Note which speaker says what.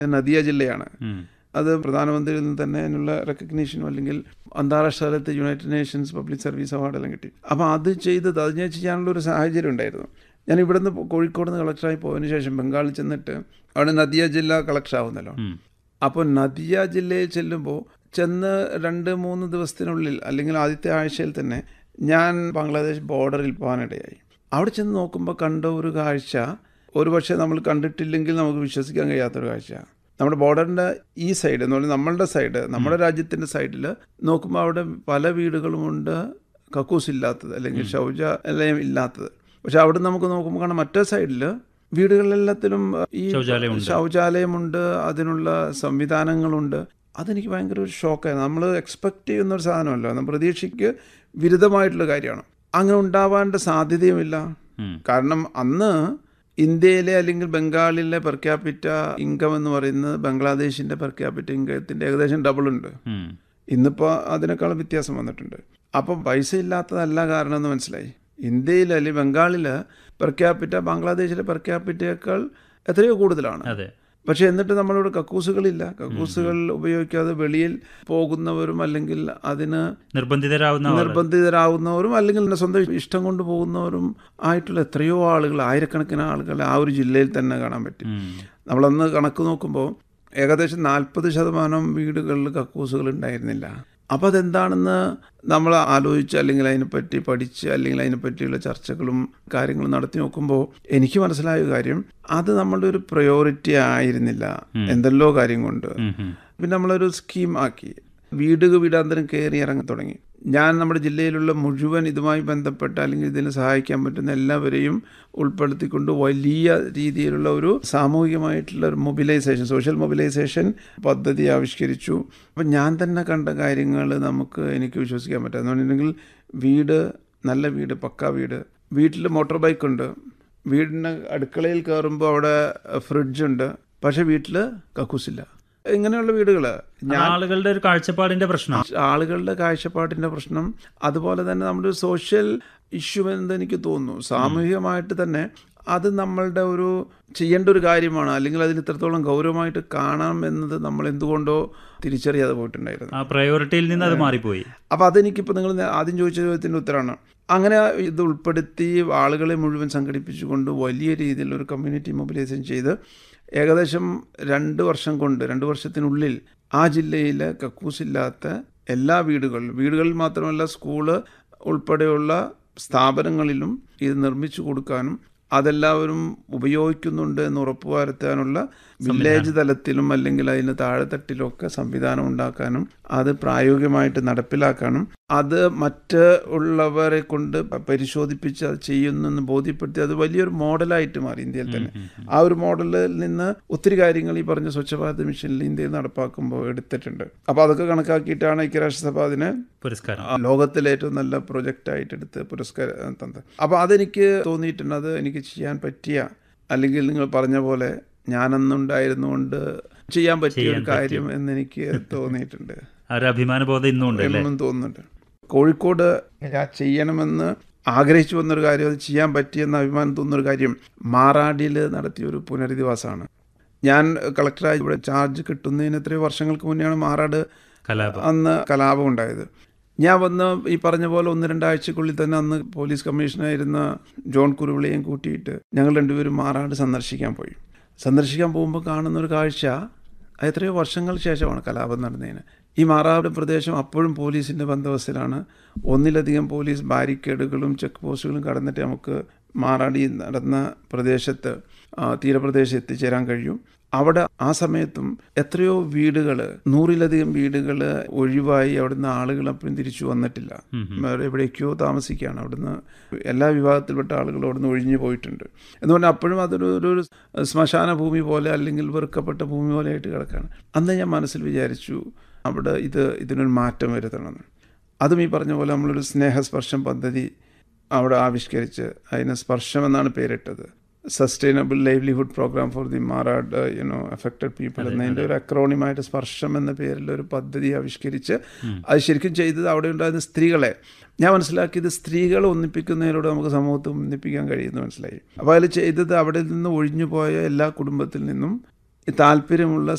Speaker 1: Nadia ജില്ലയാണ്
Speaker 2: ഉം.
Speaker 1: അത് പ്രധാനമന്ത്രിയിൽ നിന്ന് തന്നെ അതിനുള്ള റെക്കഗ്നീഷനും അല്ലെങ്കിൽ അന്താരാഷ്ട്ര തലത്തിൽ യുണൈറ്റഡ് നേഷൻസ് പബ്ലിക് സർവീസ് അവാർഡെല്ലാം കിട്ടി അപ്പോൾ അത് ചെയ്തത് അത് ഞാൻ ചെയ്യാനുള്ള ഒരു സാഹചര്യം ഉണ്ടായിരുന്നു ഞാൻ ഇവിടുന്ന് കോഴിക്കോട് നിന്ന് കളക്ടറായി പോയതിനു ശേഷം ബംഗാളിൽ ചെന്നിട്ട് അവിടെ നദിയ ജില്ല കളക്ടർ ആവുന്നല്ലോ
Speaker 2: ഉം.
Speaker 1: അപ്പോൾ നദിയ ജില്ലയിൽ ചെല്ലുമ്പോൾ ചെന്ന് രണ്ട് മൂന്ന് ദിവസത്തിനുള്ളിൽ അല്ലെങ്കിൽ ആദ്യത്തെ ആഴ്ചയിൽ തന്നെ ഞാൻ ബംഗ്ലാദേശ് ബോർഡറിൽ പോകാനിടയായി അവിടെ ചെന്ന് നോക്കുമ്പോൾ കണ്ട ഒരു കാഴ്ച ഒരുപക്ഷെ നമ്മൾ കണ്ടിട്ടില്ലെങ്കിൽ നമുക്ക് വിശ്വസിക്കാൻ കഴിയാത്തൊരു കാഴ്ച നമ്മുടെ ബോർഡറിൻ്റെ ഈ സൈഡ് എന്ന് പറഞ്ഞാൽ നമ്മളുടെ സൈഡ് നമ്മുടെ രാജ്യത്തിൻ്റെ സൈഡിൽ നോക്കുമ്പോൾ അവിടെ പല വീടുകളുമുണ്ട് കക്കൂസ് ഇല്ലാത്തത് അല്ലെങ്കിൽ ശൗചാലയം ഇല്ലാത്തത് പക്ഷെ അവിടെ നമുക്ക് നോക്കുമ്പോൾ കാണാം മറ്റേ സൈഡിൽ വീടുകളിലെല്ലാത്തിലും ഈ
Speaker 2: ശൗചാലയമുണ്ട്.
Speaker 1: ശൗചാലയമുണ്ട് അതിനുള്ള സംവിധാനങ്ങളുണ്ട് അതെനിക്ക് ഭയങ്കര ഒരു ഷോക്കായിരുന്നു നമ്മൾ എക്സ്പെക്ട് ചെയ്യുന്ന ഒരു സാധനമല്ല നമ്മൾ പ്രതീക്ഷയ്ക്ക് വിരുദ്ധമായിട്ടുള്ള കാര്യമാണ് അങ്ങനെ ഉണ്ടാവാൻ്റെ സാധ്യതയുമില്ല
Speaker 2: ഉം.
Speaker 1: കാരണം അന്ന് ഇന്ത്യയിലെ അല്ലെങ്കിൽ ബംഗാളിലെ പെർ ക്യാപിറ്റ ഇൻകം എന്ന് പറയുന്നത് ബംഗ്ലാദേശിൻ്റെ പെർ ക്യാപിറ്റ ഇൻകത്തിൻ്റെ ഏകദേശം ഡബിൾ ഉണ്ട്
Speaker 2: ഉം.
Speaker 1: ഇന്നിപ്പോൾ അതിനേക്കാളും വ്യത്യാസം വന്നിട്ടുണ്ട് അപ്പം പൈസ ഇല്ലാത്തതല്ല കാരണം എന്ന് മനസ്സിലായി ഇന്ത്യയിൽ അല്ലെങ്കിൽ ബംഗാളിൽ പെർ ക്യാപിറ്റ ബംഗ്ലാദേശിലെ പെർ ക്യാപിറ്റയേക്കാൾ എത്രയോ കൂടുതലാണ്
Speaker 2: അതെ
Speaker 1: പക്ഷേ എന്നിട്ട് നമ്മളിവിടെ കക്കൂസുകളില്ല കക്കൂസുകൾ ഉപയോഗിക്കാതെ വെളിയിൽ പോകുന്നവരും അല്ലെങ്കിൽ അതിന്
Speaker 2: നിർബന്ധിതരാവുന്ന ആളുകൾ.
Speaker 1: നിർബന്ധിതരാകുന്നവരും അല്ലെങ്കിൽ സ്വന്തം ഇഷ്ടം കൊണ്ട് പോകുന്നവരും ആയിട്ടുള്ള എത്രയോ ആളുകൾ ആയിരക്കണക്കിന് ആളുകൾ ആ ഒരു ജില്ലയിൽ തന്നെ കാണാൻ പറ്റും
Speaker 2: ഉം.
Speaker 1: നമ്മളന്ന് കണക്ക് നോക്കുമ്പോൾ ഏകദേശം നാൽപ്പത് ശതമാനം വീടുകളിൽ കക്കൂസുകൾ ഉണ്ടായിരുന്നില്ല അപ്പോൾ അതെന്താണെന്ന് നമ്മൾ ആലോചിച്ച് അല്ലെങ്കിൽ അതിനെപ്പറ്റി പഠിച്ച് അല്ലെങ്കിൽ അതിനെപ്പറ്റിയുള്ള ചർച്ചകളും കാര്യങ്ങളും നടത്തി നോക്കുമ്പോൾ എനിക്ക് മനസ്സിലായ കാര്യം അത് നമ്മളുടെ ഒരു പ്രയോറിറ്റി ആയിരുന്നില്ല എന്തെല്ലോ കാര്യം കൊണ്ട്
Speaker 2: ഉം. ഉം.
Speaker 1: പിന്നെ നമ്മളൊരു സ്കീം ആക്കി വീട് വീടാന്തരം കയറി ഇറങ്ങി തുടങ്ങി ഞാൻ നമ്മുടെ ജില്ലയിലുള്ള മുഴുവൻ ഇതുമായി ബന്ധപ്പെട്ട അല്ലെങ്കിൽ ഇതിന് സഹായിക്കാൻ പറ്റുന്ന എല്ലാവരെയും ഉൾപ്പെടുത്തിക്കൊണ്ട് വലിയ രീതിയിലുള്ള ഒരു സാമൂഹികമായിട്ടുള്ള ഒരു മൊബിലൈസേഷൻ സോഷ്യൽ മൊബിലൈസേഷൻ പദ്ധതി ആവിഷ്കരിച്ചു അപ്പം ഞാൻ തന്നെ കണ്ട കാര്യങ്ങൾ നമുക്ക് എനിക്ക് വിശ്വസിക്കാൻ പറ്റും എന്ന് പറഞ്ഞിട്ടുണ്ടെങ്കിൽ വീട് നല്ല വീട് പക്കാ വീട് വീട്ടിൽ മോട്ടോർ ബൈക്ക് ഉണ്ട് വീടിന് അടുക്കളയിൽ കയറുമ്പോൾ അവിടെ ഫ്രിഡ്ജുണ്ട് പക്ഷേ വീട്ടിൽ കക്കൂസില്ല ഇങ്ങനെയുള്ള വീടുകൾ ഞാൻ
Speaker 2: ആളുകളുടെ ഒരു കാഴ്ചപ്പാടിന്റെ പ്രശ്നം
Speaker 1: ആളുകളുടെ കാഴ്ചപ്പാടിൻ്റെ പ്രശ്നം അതുപോലെ തന്നെ നമ്മുടെ ഒരു സോഷ്യൽ ഇഷ്യൂ എന്ന് എനിക്ക് തോന്നുന്നു സാമൂഹികമായിട്ട് തന്നെ അത് നമ്മളുടെ ഒരു ചെയ്യേണ്ട ഒരു കാര്യമാണ് അല്ലെങ്കിൽ അതിൽ ഇത്രത്തോളം ഗൗരവമായിട്ട് കാണാം എന്നത് നമ്മൾ എന്തുകൊണ്ടോ തിരിച്ചറിയാതെ പോയിട്ടുണ്ടായിരുന്നു
Speaker 2: ആ പ്രയോറിറ്റിയിൽ നിന്ന് അത് മാറിപ്പോയി
Speaker 1: അപ്പോൾ അതെനിക്കിപ്പോൾ നിങ്ങൾ നേ- ആദ്യം ചോദിച്ച ചോദ്യത്തിൻ്റെ ഉത്തരമാണ് അങ്ങനെ ഇത് ഉൾപ്പെടുത്തി ആളുകളെ മുഴുവൻ സംഘടിപ്പിച്ചുകൊണ്ട് വലിയ രീതിയിൽ ഒരു കമ്മ്യൂണിറ്റി മൊബിലൈസേഷൻ ചെയ്ത് ഏകദേശം രണ്ട് വർഷം കൊണ്ട് രണ്ട് വർഷത്തിനുള്ളിൽ ആ ജില്ലയിലെ കക്കൂസില്ലാത്ത എല്ലാ വീടുകളിലും വീടുകളിൽ മാത്രമല്ല സ്കൂള് ഉൾപ്പെടെയുള്ള സ്ഥാപനങ്ങളിലും ഇത് നിർമ്മിച്ചു കൊടുക്കാനും അതെല്ലാവരും ഉപയോഗിക്കുന്നുണ്ട് എന്ന് ഉറപ്പുവരുത്താനുള്ള വില്ലേജ് തലത്തിലും അല്ലെങ്കിൽ അതിന് താഴെത്തട്ടിലൊക്കെ സംവിധാനം ഉണ്ടാക്കാനും അത് പ്രായോഗികമായിട്ട് നടപ്പിലാക്കാനും അത് മറ്റ് ഉള്ളവരെ കൊണ്ട് പരിശോധിപ്പിച്ച് അത് ചെയ്യുന്നെന്ന് ബോധ്യപ്പെടുത്തി അത് വലിയൊരു മോഡലായിട്ട് മാറി ഇന്ത്യയിൽ തന്നെ ആ ഒരു മോഡലിൽ നിന്ന് ഒത്തിരി കാര്യങ്ങൾ ഈ പറഞ്ഞ സ്വച്ഛ ഭാരത് മിഷനിൽ ഇന്ത്യയിൽ നടപ്പാക്കുമ്പോൾ എടുത്തിട്ടുണ്ട് അപ്പോൾ അതൊക്കെ കണക്കാക്കിയിട്ടാണ് ഐക്യരാഷ്ട്രസഭ അതിനെ
Speaker 2: പുരസ്കാരം
Speaker 1: ആ, ലോകത്തിലെ ഏറ്റവും നല്ല പ്രൊജക്റ്റ് ആയിട്ട് എടുത്ത് പുരസ്കാരം തന്നത് അപ്പോൾ അതെനിക്ക് തോന്നിയിട്ടുണ്ട് അത് എനിക്ക് ചെയ്യാൻ പറ്റിയ അല്ലെങ്കിൽ നിങ്ങൾ പറഞ്ഞ പോലെ ഞാനന്നുണ്ടായിരുന്നുകൊണ്ട് ചെയ്യാൻ പറ്റിയ ഒരു കാര്യം എന്നെനിക്ക് തോന്നിയിട്ടുണ്ട്
Speaker 2: ആ ഒരു അഭിമാനബോധം ഇന്നും ഉണ്ട് അല്ലേ
Speaker 1: എന്നും തോന്നുന്നുണ്ട് കോഴിക്കോട് ഞാൻ ചെയ്യണമെന്ന് ആഗ്രഹിച്ചു വന്നൊരു കാര്യം അത് ചെയ്യാൻ പറ്റിയെന്ന് അഭിമാനം തോന്നുന്നൊരു കാര്യം മാറാടിയിൽ നടത്തിയ ഒരു പുനരധിവാസമാണ് ഞാൻ കളക്ടറായി ഇവിടെ ചാർജ് കിട്ടുന്നതിന് എത്രയോ വർഷങ്ങൾക്ക് മുന്നെയാണ് മാറാട്
Speaker 2: കലാപം
Speaker 1: അന്ന് കലാപം ഉണ്ടായത് ഞാൻ വന്ന് ഈ പറഞ്ഞ പോലെ ഒന്ന് രണ്ടാഴ്ചക്കുള്ളിൽ തന്നെ അന്ന് പോലീസ് കമ്മീഷണറായിരുന്ന ജോൺ കുരുവിളയും കൂട്ടിയിട്ട് ഞങ്ങൾ രണ്ടുപേരും മാറാട് സന്ദർശിക്കാൻ പോയി സന്ദർശിക്കാൻ പോകുമ്പോൾ കാണുന്ന ഒരു കാഴ്ച അത് എത്രയോ വർഷങ്ങൾ ശേഷമാണ് കലാപം നടന്നതിന് ഈ മാറാട് പ്രദേശം അപ്പോഴും പോലീസിൻ്റെ ബന്ദോബസ്തിലാണ് ഒന്നിലധികം പോലീസ് ബാരിക്കേഡുകളും ചെക്ക് പോസ്റ്റുകളും കടന്നിട്ട് നമുക്ക് മാറാടി നടന്ന പ്രദേശത്ത് ആ, തീരപ്രദേശത്ത് എത്തിച്ചേരാൻ കഴിയും അവിടെ ആ സമയത്തും എത്രയോ വീടുകൾ നൂറിലധികം വീടുകൾ ഒഴിവായി അവിടുന്ന് ആളുകൾ അപ്പോഴും തിരിച്ചു വന്നിട്ടില്ല വേറെ എവിടേക്കോ താമസിക്കുകയാണ് അവിടുന്ന് എല്ലാ വിഭാഗത്തിൽപ്പെട്ട ആളുകൾ അവിടുന്ന് ഒഴിഞ്ഞു പോയിട്ടുണ്ട് എന്ന് പറഞ്ഞാൽ അപ്പോഴും അതൊരു ഒരു ഒരു ശ്മശാന ഭൂമി പോലെ അല്ലെങ്കിൽ വെറുക്കപ്പെട്ട ഭൂമി പോലെ ആയിട്ട് കിടക്കുകയാണ് അന്ന് ഞാൻ മനസ്സിൽ വിചാരിച്ചു അവിടെ ഇത് ഇതിനൊരു മാറ്റം വരുത്തണമെന്ന് അതും ഈ പറഞ്ഞ പോലെ നമ്മളൊരു സ്നേഹസ്പർശം പദ്ധതി അവിടെ ആവിഷ്കരിച്ച് അതിന് സ്പർശം എന്നാണ് പേരിട്ടത് sustainable livelihood programme for the Marad യുനോ അഫക്റ്റഡ് പീപ്പിൾ എന്നതിൻ്റെ ഒരു അക്രോണിമായിട്ട് സ്പർശം എന്ന പേരിൽ ഒരു പദ്ധതി ആവിഷ്കരിച്ച് അത് ശരിക്കും ചെയ്തത് അവിടെ ഉണ്ടായിരുന്ന സ്ത്രീകളെ ഞാൻ മനസ്സിലാക്കിയത് സ്ത്രീകളെ ഒന്നിപ്പിക്കുന്നതിലൂടെ നമുക്ക് സമൂഹത്തെ ഒന്നിപ്പിക്കാൻ കഴിയുമെന്ന് മനസ്സിലായി അപ്പോൾ അതിൽ ചെയ്തത് അവിടെ നിന്ന് ഒഴിഞ്ഞു പോയ എല്ലാ കുടുംബത്തിൽ നിന്നും ഈ താല്പര്യമുള്ള